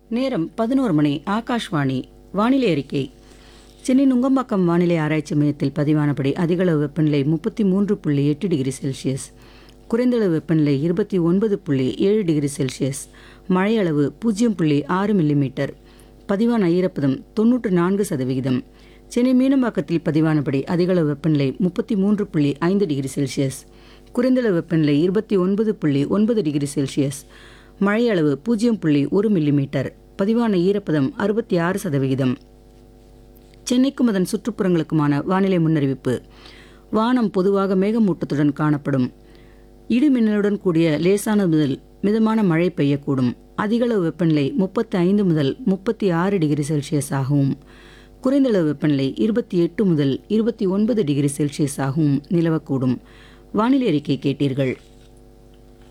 நேரம் பதினோரு மணி ஆகாஷ்வாணி வானிலை அறிக்கை சென்னை நுங்கம்பாக்கம் வானிலை ஆராய்ச்சி மையத்தில் பதிவானபடி அதிகளவு வெப்பநிலை முப்பத்தி மூன்று புள்ளி எட்டு டிகிரி செல்சியஸ் குறைந்தளவு வெப்பநிலை இருபத்தி ஒன்பது புள்ளி ஏழு டிகிரி செல்சியஸ் மழையளவு பூஜ்ஜியம் புள்ளி ஆறு மில்லிமீட்டர் பதிவான ஈரப்பதம் தொன்னூற்று நான்கு சதவிகிதம் சென்னை மீனம்பாக்கத்தில் பதிவானபடி அதிகளவு வெப்பநிலை முப்பத்தி மூன்று புள்ளி ஐந்து டிகிரி செல்சியஸ் குறைந்தளவு வெப்பநிலை இருபத்தி ஒன்பது புள்ளி ஒன்பது டிகிரி செல்சியஸ் மழையளவு பூஜ்ஜியம் புள்ளி ஒரு மில்லிமீட்டர் பதிவான ஈரப்பதம் அறுபத்தி ஆறு சதவிகிதம் சென்னைக்கும் அதன் சுற்றுப்புறங்களுக்குமான வானிலை முன்னறிவிப்பு வானம் பொதுவாக மேகமூட்டத்துடன் காணப்படும் இடி மின்னலுடன் கூடிய லேசான முதல் மிதமான மழை பெய்யக்கூடும் அதிகளவு வெப்பநிலை முப்பத்தி ஐந்து முதல் முப்பத்தி ஆறு டிகிரி செல்சியஸ் ஆகவும் குறைந்தளவு வெப்பநிலை இருபத்தி எட்டு முதல் இருபத்தி ஒன்பது டிகிரி செல்சியஸ் ஆகவும் நிலவக்கூடும் வானிலை அறிக்கை கேட்டீர்கள்